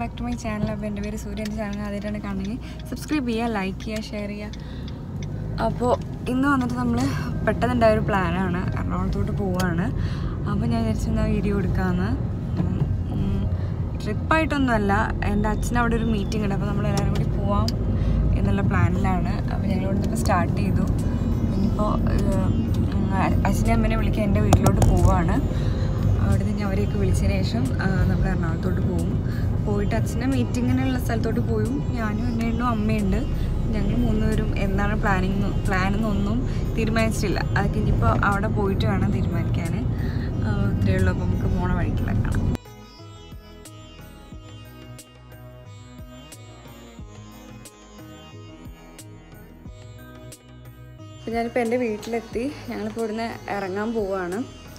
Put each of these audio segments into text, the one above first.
back to my channel അപ്പോൾ എൻ്റെ പേര് സൂര്യൻ്റെ ചാനൽ ആദ്യമായിട്ടാണ് കാണുന്നത് സബ്സ്ക്രൈബ് ചെയ്യുക ലൈക്ക് ചെയ്യുക ഷെയർ ചെയ്യുക അപ്പോൾ ഇന്ന് വന്നിട്ട് നമ്മൾ പെട്ടെന്നുണ്ടായ ഒരു പ്ലാനാണ് എറണാകുളത്തോട്ട് പോവുകയാണ് അപ്പോൾ ഞാൻ വിചാരിച്ചെന്താ വീഡിയോ എടുക്കാമെന്ന് ട്രിപ്പായിട്ടൊന്നുമല്ല എൻ്റെ അച്ഛൻ അവിടെ ഒരു മീറ്റിംഗ് ഉണ്ട് അപ്പോൾ നമ്മൾ എല്ലാവരും കൂടി പോവാം എന്നുള്ള പ്ലാനിലാണ് അപ്പോൾ ഞങ്ങൾ ഇവിടെ നിന്ന് സ്റ്റാർട്ട് ചെയ്തു ഇനിയിപ്പോൾ അച്ഛനെ അമ്മേനെ വിളിക്കാൻ എൻ്റെ വീട്ടിലോട്ട് പോവാണ് അവിടെ നിന്ന് അവരെയൊക്കെ വിളിച്ചതിന് ശേഷം ആ, നമ്മൾ എറണാകുളത്തോട്ട് പോകും പോയിട്ട് അച്ഛനെ മീറ്റിങ്ങിനുള്ള സ്ഥലത്തോട്ട് പോയും ഞാനും എൻ്റെ എണ്ണും അമ്മയുണ്ട് ഞങ്ങൾ മൂന്നുപേരും എന്താണ് പ്ലാനിങ് പ്ലാൻ എന്നൊന്നും തീരുമാനിച്ചിട്ടില്ല അതൊക്കെ ഇനിയിപ്പോൾ അവിടെ പോയിട്ട് വേണം തീരുമാനിക്കാൻ ആ, ഇത്രയേ ഉള്ളൂ അപ്പോൾ നമുക്ക് പോണ വഴിക്കുള്ള കാണാം അപ്പോൾ ഞാനിപ്പോൾ എൻ്റെ വീട്ടിലെത്തി ഞങ്ങളിപ്പോൾ ഇവിടുന്ന് ഇറങ്ങാൻ പോവുകയാണ്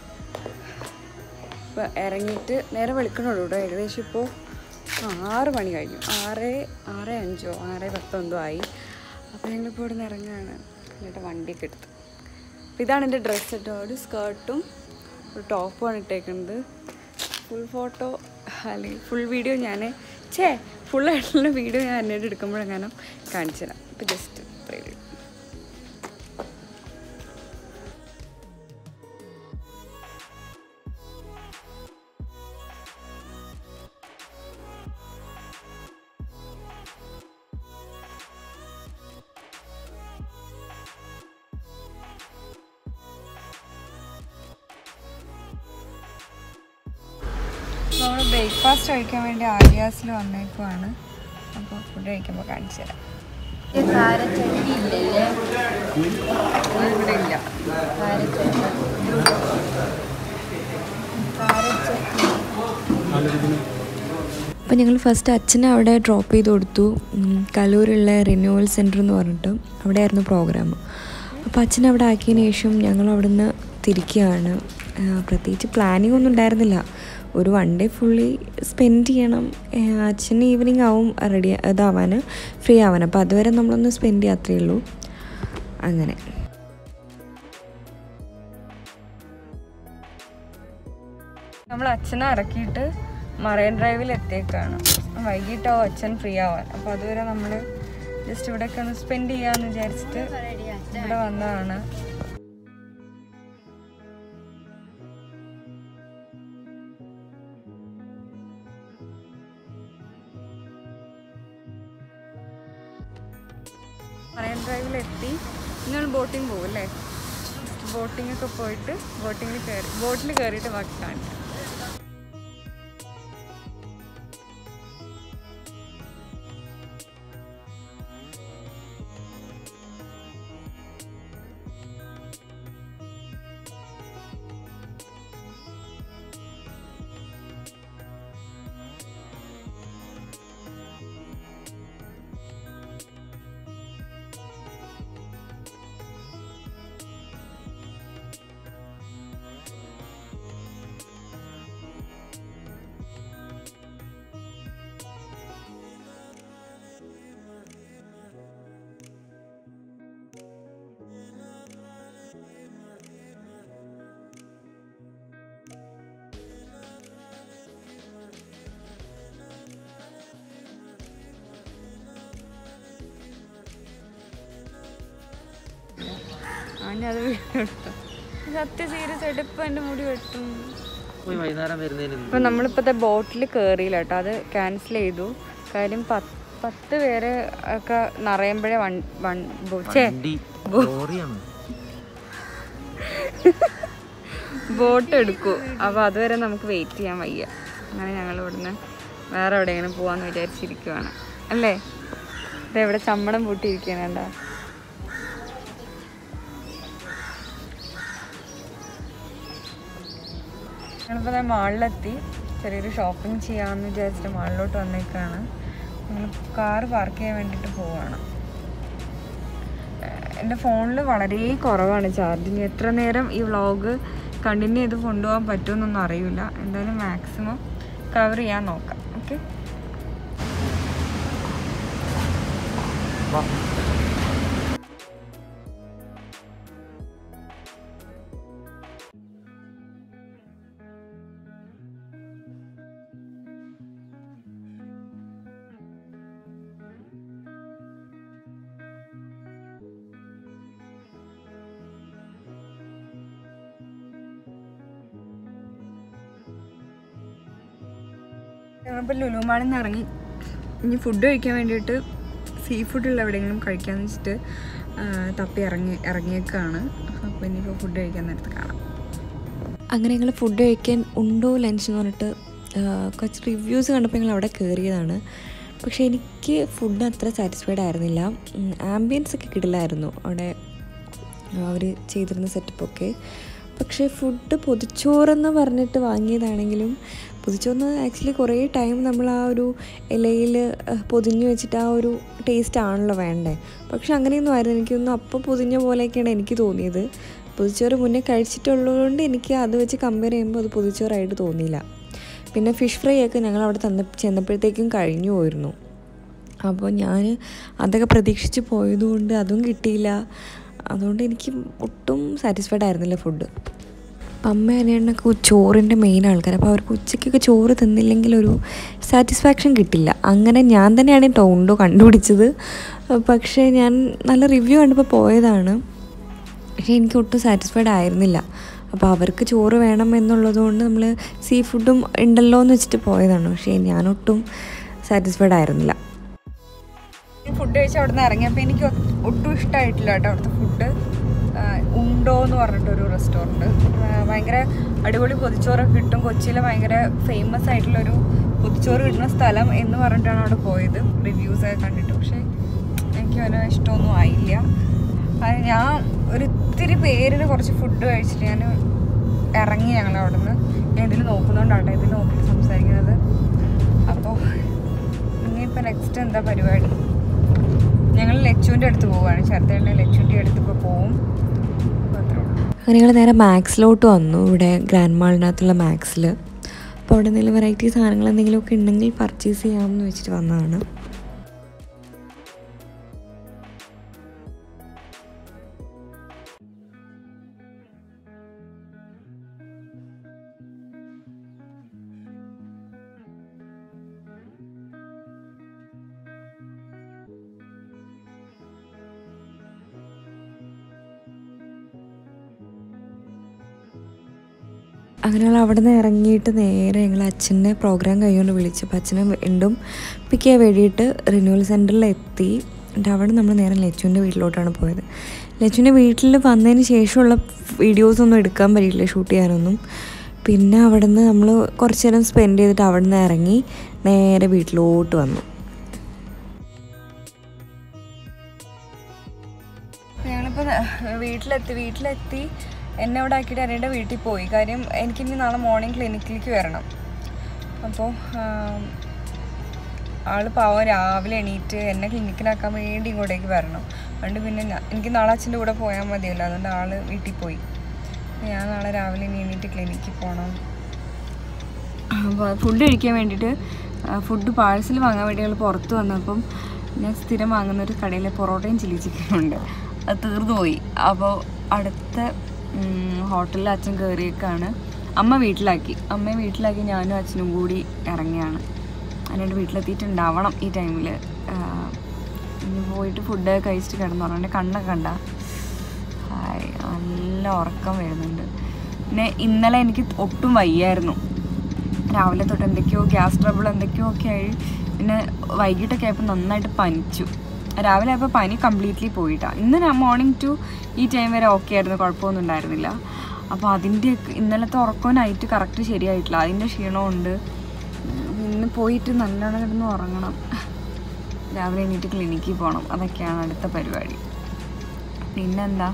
ഇപ്പോൾ ഇറങ്ങിയിട്ട് നേരെ വെളുക്കണുള്ളൂ കേട്ടോ ഏകദേശം ഇപ്പോൾ ആറ് മണി കഴിഞ്ഞു ആറ് ആറ് അഞ്ചോ ആറ് പത്തോ എന്തോ ആയി അപ്പോൾ ഞങ്ങളിപ്പോൾ ഇവിടുന്ന് ഇറങ്ങുകയാണ് എന്നിട്ട് വണ്ടിയൊക്കെ എടുത്തു അപ്പോൾ ഇതാണ് എൻ്റെ ഡ്രസ്സ് കേട്ടോ ഒരു സ്കേർട്ടും ഒരു ടോപ്പുമാണ് ഇട്ടേക്കുന്നത് ഫുൾ ഫോട്ടോ അല്ലെങ്കിൽ ഫുൾ വീഡിയോ ഞാൻ ഛേ ഫുള്ളായിട്ടുള്ള വീഡിയോ ഞാൻ എന്നോട് എടുക്കുമ്പോഴെങ്ങാനും കാണിച്ചു തരാം അപ്പോൾ ജസ്റ്റ് പ്രിവ്യൂ നമ്മൾ ബ്രേക്ക്ഫാസ്റ്റ് കഴിക്കാൻ വേണ്ടി ആര്യാസിൽ വന്നേക്കുവാണ് അപ്പോൾ ഫുഡ് കഴിക്കുമ്പോൾ കാണിച്ചു തരാം ഇത് ഇവിടെ ഇല്ല അപ്പോൾ ഞങ്ങൾ ഫസ്റ്റ് അച്ഛനെ അവിടെ ഡ്രോപ്പ് ചെയ്ത് കൊടുത്തു ഉം, കലൂരുള്ള റിന്യൂവൽ സെൻറ്റർ എന്ന് പറഞ്ഞിട്ട് അവിടെയായിരുന്നു പ്രോഗ്രാം അപ്പോൾ അച്ഛനെ അവിടെ ആക്കിയതിന് ശേഷം ഞങ്ങൾ അവിടെ നിന്ന് തിരിക്കുകയാണ് ആ, പ്രത്യേകിച്ച് പ്ലാനിങ് ഒന്നും ഉണ്ടായിരുന്നില്ല ഒരു വൺ ഡേ ഫുള്ളി സ്പെൻഡ് ചെയ്യണം ആ, അച്ഛൻ ഈവനിങ് ആവും റെഡി ഇതാവാൻ ഫ്രീ ആവാൻ അപ്പോൾ അതുവരെ നമ്മളൊന്ന് സ്പെൻഡ് ചെയ്യാത്രേ ഉള്ളൂ അങ്ങനെ നമ്മൾ അച്ഛനെ ഇറക്കിയിട്ട് മറൈൻ ഡ്രൈവിൽ എത്തിയേക്കാണ് വൈകിട്ടാവും അച്ഛൻ ഫ്രീ ആവാൻ അപ്പോൾ അതുവരെ നമ്മൾ ജസ്റ്റ് ഇവിടെയൊക്കെ ഒന്ന് സ്പെൻഡ് ചെയ്യാമെന്ന് വിചാരിച്ചിട്ട് ഇവിടെ വന്നതാണ് മറൈൻ ഡ്രൈവിൽ എത്തി നിങ്ങൾ ബോട്ടിങ് പോകും അല്ലേ ബോട്ടിംഗ് ഒക്കെ പോയിട്ട് ബോട്ടിങ്ങിൽ കയറി ബോട്ടിൽ കയറിയിട്ട് ബാക്കി കാണിക്കാം അത് സത്യ സീരിയസ് ആയിട്ട് ഇപ്പം എൻ്റെ മുടി വെട്ടും പോയി വൈകുന്നേരം വരുന്നതിന് ഇപ്പം നമ്മളിപ്പോഴത്തെ ബോട്ടിൽ കയറിയില്ല കേട്ടോ അത് ക്യാൻസൽ ചെയ്തു കാര്യം പത്ത് പത്ത് പേര് ഒക്കെ നിറയുമ്പോഴേ വൺ വൺ ബോ- ഛേ വണ്ടി ലോറിയാണ് ബോട്ട് എടുക്കൂ അപ്പോൾ അതുവരെ നമുക്ക് വെയിറ്റ് ചെയ്യാൻ വയ്യ അങ്ങനെ ഞങ്ങൾ ഇവിടുന്ന് വേറെ എവിടെയെങ്കിലും പോവാന്ന് വിചാരിച്ചിരിക്കുവാണ് അല്ലേ ഇത് എവിടെ ചമ്മടം പൂട്ടിയിരിക്കുകയാണ് കണ്ടാ ഞങ്ങളിപ്പോൾ മാളിലെത്തി ചെറിയൊരു ഷോപ്പിംഗ് ചെയ്യാമെന്ന് വിചാരിച്ചിട്ട് മാളിലോട്ട് വന്നേക്കാണ് ഞങ്ങൾ കാറ് പാർക്ക് ചെയ്യാൻ വേണ്ടിയിട്ട് പോവാണ് എൻ്റെ ഫോണിൽ വളരെ കുറവാണ് ചാർജിങ് എത്ര നേരം ഈ വ്ളോഗ് കണ്ടിന്യൂ ചെയ്ത് കൊണ്ടുപോകാൻ പറ്റുമെന്നൊന്നും അറിയില്ല എന്തായാലും മാക്സിമം കവർ ചെയ്യാൻ നോക്കാം ഓക്കെ ഞങ്ങളിപ്പോൾ ലുലുമാളിൽ നിന്ന് ഇറങ്ങി ഇനി ഫുഡ് കഴിക്കാൻ വേണ്ടിയിട്ട് സീ ഫുഡുള്ള എവിടെയെങ്കിലും കഴിക്കാമെന്ന് വെച്ചിട്ട് ആ, തപ്പി ഇറങ്ങി ഇറങ്ങിയേക്കാണ് അപ്പോൾ ഇനിയിപ്പോൾ ഫുഡ് കഴിക്കാൻ നേരത്ത് കാണാം അങ്ങനെ ഞങ്ങൾ ഫുഡ് കഴിക്കാൻ ഉണ്ടോ ലഞ്ച് എന്ന് പറഞ്ഞിട്ട് ആ, കുറച്ച് റിവ്യൂസ് കണ്ടപ്പോൾ ഞങ്ങൾ അവിടെ കയറിയതാണ് പക്ഷേ എനിക്ക് ഫുഡ് അത്ര സാറ്റിസ്ഫൈഡ് ആയിരുന്നില്ല ആംബിയൻസ് ഒക്കെ കിടിലായിരുന്നു അവിടെ അവർ ചെയ്തിരുന്ന സെറ്റപ്പൊക്കെ പക്ഷേ ഫുഡ് പൊതിച്ചോറെന്ന് പറഞ്ഞിട്ട് വാങ്ങിയതാണെങ്കിലും പൊതിച്ചോറിന് ആക്ച്വലി കുറേ ടൈം നമ്മൾ ആ ഒരു ഇലയിൽ പൊതിഞ്ഞ് വെച്ചിട്ട് ആ ഒരു ടേസ്റ്റ് ആണല്ലോ വേണ്ടേ പക്ഷെ അങ്ങനെയൊന്നും ആയിരുന്നു എനിക്കൊന്നും അപ്പോൾ പൊതിഞ്ഞ പോലെയൊക്കെയാണ് എനിക്ക് തോന്നിയത് പൊതിച്ചോറ് മുന്നേ കഴിച്ചിട്ടുള്ളതുകൊണ്ട് എനിക്ക് അത് വെച്ച് കമ്പയർ ചെയ്യുമ്പോൾ അത് പൊതിച്ചോറായിട്ട് തോന്നിയില്ല പിന്നെ ഫിഷ് ഫ്രൈ ഒക്കെ ഞങ്ങൾ അവിടെ തന്ന ചെന്നപ്പോഴത്തേക്കും കഴിഞ്ഞു പോയിരുന്നു അപ്പോൾ ഞാൻ അതൊക്കെ പ്രതീക്ഷിച്ച് പോയതുകൊണ്ട് അതും കിട്ടിയില്ല അതുകൊണ്ട് എനിക്ക് ഒട്ടും സാറ്റിസ്ഫൈഡ് ആയിരുന്നില്ല ഫുഡ് അപ്പം അമ്മ അനിയണ്ണൊക്കെ ചോറിൻ്റെ മെയിൻ ആൾക്കാർ അപ്പോൾ അവർക്ക് ഉച്ചയ്ക്കൊക്കെ ചോറ് തിന്നില്ലെങ്കിൽ ഒരു സാറ്റിസ്ഫാക്ഷൻ കിട്ടില്ല അങ്ങനെ ഞാൻ തന്നെയാണ് ഈ ടൗണ്ടോ കണ്ടുപിടിച്ചത് പക്ഷേ ഞാൻ നല്ല റിവ്യൂ കണ്ടപ്പോൾ പോയതാണ് പക്ഷേ എനിക്ക് ഒട്ടും സാറ്റിസ്ഫൈഡ് ആയിരുന്നില്ല അപ്പോൾ അവർക്ക് ചോറ് വേണം എന്നുള്ളത് കൊണ്ട് നമ്മൾ സീ ഫുഡും ഉണ്ടല്ലോ എന്ന് വെച്ചിട്ട് പോയതാണ് പക്ഷേ ഞാനൊട്ടും സാറ്റിസ്ഫൈഡ് ആയിരുന്നില്ല ഫുഡ് കഴിച്ച് അവിടെ നിന്ന് ഇറങ്ങിയപ്പോൾ എനിക്ക് ഒ- ഒട്ടും ഇഷ്ടമായിട്ടില്ല കേട്ടോ അവിടുത്തെ ഫുഡ് ഉണ്ടോ എന്ന് പറഞ്ഞിട്ടൊരു റെസ്റ്റോറൻറ്റ് ഭയങ്കര അടിപൊളി പൊതിച്ചോറൊക്കെ കിട്ടും കൊച്ചിയിലെ ഭയങ്കര ഫേമസ് ആയിട്ടുള്ളൊരു പൊതിച്ചോറ് കിട്ടുന്ന സ്ഥലം എന്ന് പറഞ്ഞിട്ടാണ് അവിടെ പോയത് റിവ്യൂസ് ഒക്കെ കണ്ടിട്ട് പക്ഷേ എനിക്ക് വലിയ ഇഷ്ടമൊന്നും ആയില്ല അത് ഞാൻ ഒരു ഇത്തിരി പേരിന് കുറച്ച് ഫുഡ് കഴിച്ചിട്ട് ഞാൻ ഇറങ്ങി ഞങ്ങൾ അവിടെ നിന്ന് ഞാൻ ഇതിൽ നോക്കുന്നുണ്ടാട്ടെ ഇതിൽ നോക്കിയിട്ട് സംസാരിക്കുന്നത് അപ്പോൾ ഇനിയിപ്പോൾ നെക്സ്റ്റ് എന്താ പരിപാടി ഞങ്ങൾ ലച്ചുവിൻ്റെ അടുത്ത് പോവുകയാണ് ചേർത്തേണ്ട ലച്ചുവിൻ്റെ അടുത്ത് ഇപ്പോൾ പോവും അപ്പോൾ അത്രേ ഉള്ളൂ അങ്ങനെ ഞങ്ങൾ നേരെ മാക്സിലോട്ട് വന്നു ഇവിടെ ഗ്രാൻഡ് മാളിനകത്തുള്ള മാക്സിൽ അപ്പോൾ അവിടെ എന്തെങ്കിലും വെറൈറ്റി സാധനങ്ങൾ എന്തെങ്കിലുമൊക്കെ ഉണ്ടെങ്കിൽ പർച്ചേസ് ചെയ്യാമെന്ന് വെച്ചിട്ട് വന്നതാണ് അങ്ങനെ ഞങ്ങൾ അവിടെ നിന്ന് ഇറങ്ങിയിട്ട് നേരെ ഞങ്ങൾ അച്ഛനെ പ്രോഗ്രാം കഴിഞ്ഞുകൊണ്ട് വിളിച്ചപ്പോൾ അച്ഛനെ വീണ്ടും പിക്ക് ചെയ്യാൻ വേണ്ടിയിട്ട് റിന്യൂവൽ സെൻറ്ററിൽ എത്തി എന്നിട്ട് അവിടെ നമ്മൾ നേരെ ലച്ചുവിൻ്റെ വീട്ടിലോട്ടാണ് പോയത് ലച്ചുവിൻ്റെ വീട്ടിൽ വന്നതിന് ശേഷമുള്ള വീഡിയോസൊന്നും എടുക്കാൻ പറ്റിയില്ല ഷൂട്ട് ചെയ്യാനൊന്നും പിന്നെ അവിടെ നിന്ന് നമ്മൾ കുറച്ച് നേരം സ്പെൻഡ് ചെയ്തിട്ട് അവിടെ നിന്ന് ഇറങ്ങി നേരെ വീട്ടിലോട്ട് വന്നു ഞങ്ങളിപ്പോൾ വീട്ടിലെത്തി വീട്ടിലെത്തി എന്നെ അവിടെ ആക്കിയിട്ട് അനിയുടെ വീട്ടിൽ പോയി കാര്യം എനിക്കിനി നാളെ മോർണിംഗ് ക്ലിനിക്കിലേക്ക് വരണം അപ്പോൾ ആള് പാവം രാവിലെ എണീറ്റ് എന്നെ ക്ലിനിക്കിലാക്കാൻ വേണ്ടി ഇങ്ങോട്ടേക്ക് വരണം അതുകൊണ്ട് പിന്നെ ഞാ- എനിക്ക് നാളെ അച്ഛൻ്റെ കൂടെ പോയാൽ മതിയല്ലോ അതുകൊണ്ട് ആള് വീട്ടിൽ പോയി ഞാൻ നാളെ രാവിലെ ഇനി എണീറ്റ് ക്ലിനിക്കിൽ പോകണം അപ്പോൾ ഫുഡ് കഴിക്കാൻ വേണ്ടിയിട്ട് ഫുഡ് പാഴ്സൽ വാങ്ങാൻ വേണ്ടി ഞങ്ങൾ പുറത്ത് വന്നപ്പം ഞാൻ സ്ഥിരം വാങ്ങുന്ന ഒരു കടയിലെ പൊറോട്ടയും ചില്ലി ചിക്കനും ഉണ്ട് അത് തീർന്നു പോയി അപ്പോൾ അടുത്ത ഹോട്ടലിൽ അച്ഛൻ കയറിയേക്കാണ് അമ്മ വീട്ടിലാക്കി അമ്മയെ വീട്ടിലാക്കി ഞാനും അച്ഛനും കൂടി ഇറങ്ങിയാണ് അതിനായിട്ട് വീട്ടിലെത്തിയിട്ടുണ്ടാവണം ഈ ടൈമിൽ ഇനി പോയിട്ട് ഫുഡ് കഴിച്ചിട്ട് കിടന്നുറങ്ങി കണ്ണൊക്കെ കണ്ട ഹായ് നല്ല ഉറക്കം വരുന്നുണ്ട് പിന്നെ ഇന്നലെ എനിക്ക് ഒട്ടും വയ്യായിരുന്നു രാവിലെ തൊട്ട് എന്തൊക്കെയോ ഗ്യാസ് ട്രബിൾ എന്തൊക്കെയോ ഒക്കെ ആയി പിന്നെ വൈകിട്ടൊക്കെ ആയപ്പോൾ നന്നായിട്ട് പനിച്ചു രാവിലെ ആയപ്പോൾ പനി കംപ്ലീറ്റ്ലി പോയിട്ടാ ഇന്ന് മോർണിംഗ് ടു ഈ ടൈം വരെ ഓക്കെ ആയിരുന്നു കുഴപ്പമൊന്നും ഉണ്ടായിരുന്നില്ല അപ്പോൾ അതിൻ്റെ ഇന്നലത്തെ ഉറക്കവും നൈറ്റ് കറക്റ്റ് ശരിയായിട്ടില്ല അതിൻ്റെ ക്ഷീണമുണ്ട് ഇന്ന് പോയിട്ട് നല്ലോണം കിടന്ന് ഉറങ്ങണം രാവിലെ എണീറ്റ് ക്ലിനിക്കിൽ പോകണം അതൊക്കെയാണ് അടുത്ത പരിപാടി പിന്നെന്താ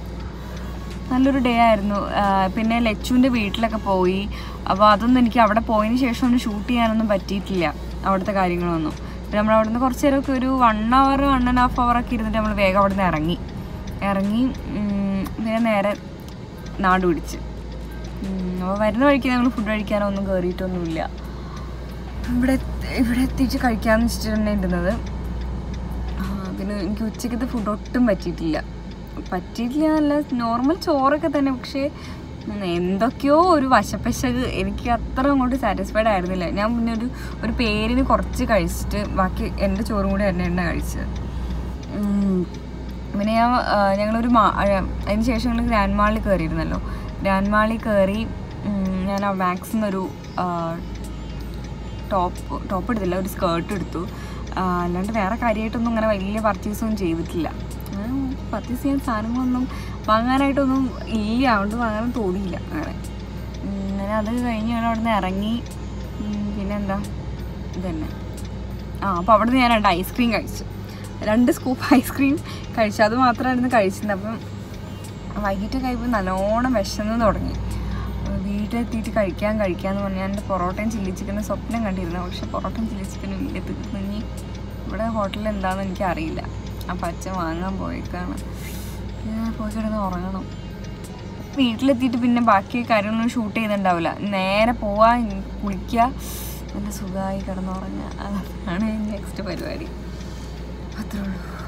നല്ലൊരു ഡേ ആയിരുന്നു ആ, പിന്നെ ലച്ചുവിൻ്റെ വീട്ടിലൊക്കെ പോയി അപ്പോൾ അതൊന്നും എനിക്ക് അവിടെ പോയതിന് ശേഷം ഒന്നും ഷൂട്ട് ചെയ്യാനൊന്നും പറ്റിയിട്ടില്ല അവിടുത്തെ കാര്യങ്ങളൊന്നും പിന്നെ നമ്മൾ അവിടെ നിന്ന് കുറച്ച് നേരമൊക്കെ ഒരു one hour one and half ഒക്കെ ഇരുന്നിട്ട് നമ്മൾ വേഗം അവിടെ നിന്ന് ഇറങ്ങി ഇറങ്ങി ഉം, പിന്നെ നേരെ നാട് പിടിച്ച് അപ്പോൾ വരുന്ന വഴിക്ക് ഞങ്ങൾ ഫുഡ് കഴിക്കാനോ ഒന്നും കയറിയിട്ടൊന്നുമില്ല ഇവിടെ എത്തി- ഇവിടെ എത്തിയിട്ട് കഴിക്കാമെന്ന് വെച്ചിട്ടാണ് ഇരുന്നത് ആ, പിന്നെ എനിക്ക് ഉച്ചക്കത്തെ ഫുഡ് ഒട്ടും പറ്റിയിട്ടില്ല പറ്റിയിട്ടില്ല എന്നല്ല നോർമൽ ചോറൊക്കെ തന്നെ പക്ഷേ ഉം, എന്തൊക്കെയോ ഒരു വശപ്പശക് എനിക്ക് അത്ര അങ്ങോട്ട് സാറ്റിസ്ഫൈഡ് ആയിരുന്നില്ല ഞാൻ പിന്നെ ഒരു ഒരു പേരിന് കുറച്ച് കഴിച്ചിട്ട് ബാക്കി എൻ്റെ ചോറും കൂടി തന്നെ എണ്ണ കഴിച്ചത് ഉം, പിന്നെ ഞാൻ ആ, ഞങ്ങളൊരു മാ ആ, അതിന് ശേഷം ഞങ്ങൾ ഗ്രാൻഡ് മാളിൽ കയറിയിരുന്നല്ലോ ഗ്രാൻഡ് മാളിൽ കയറി ഉം, ഞാൻ ആ മാക്സിൽ നിന്നൊരു ടോപ്പ് ടോപ്പ് എടുത്തില്ല ഒരു സ്കേർട്ട് എടുത്തു ആ, അല്ലാണ്ട് വേറെ കാര്യമായിട്ടൊന്നും അങ്ങനെ വലിയ പർച്ചേസൊന്നും ചെയ്തിട്ടില്ല പർച്ചേസ് ചെയ്യാൻ സാധനങ്ങളൊന്നും വാങ്ങാനായിട്ടൊന്നും ഇല്ല അതുകൊണ്ട് വാങ്ങാനും തോന്നിയില്ല അങ്ങനെ ഉം, അങ്ങനെ അത് കഴിഞ്ഞ് ഞാൻ അവിടെ നിന്ന് ഇറങ്ങി ഉം, പിന്നെന്താ ഇതന്നെ ആ അപ്പോൾ അവിടെ നിന്ന് ഞാൻ രണ്ട് ഐസ്ക്രീം കഴിച്ചു രണ്ട് സ്കൂപ്പ് ഐസ്ക്രീം കഴിച്ചു അത് മാത്രമായിരുന്നു കഴിച്ചത് അപ്പം വൈകിട്ട് കഴിയുമ്പോൾ നല്ലോണം വിശന്ന് തുടങ്ങി വീട്ടിലെത്തിയിട്ട് കഴിക്കാൻ കഴിക്കാമെന്ന് പറഞ്ഞാൽ എൻ്റെ പൊറോട്ടയും ചില്ലി ചിക്കനും സ്വപ്നം കണ്ടിരുന്നു പക്ഷെ പൊറോട്ടയും ചില്ലി ചിക്കനും ഇല്ല തീർന്നു ഇനി ഇവിടെ ഹോട്ടലിൽ എന്താണെന്ന് എനിക്കറിയില്ല അപ്പം അച്ഛൻ വാങ്ങാൻ പോയേക്കാണ് ഞാൻ പോയി കിടന്ന് ഉറങ്ങണം വീട്ടിലെത്തിയിട്ട് പിന്നെ ബാക്കി കാര്യങ്ങളൊന്നും ഷൂട്ട് ചെയ്തിട്ടുണ്ടാവില്ല നേരെ പോവാ കുളിക്കുക നല്ല സുഖമായി കിടന്നുറങ്ങുക അതാണ് നെക്സ്റ്റ് പരിപാടി അത്രേ ഉള്ളൂ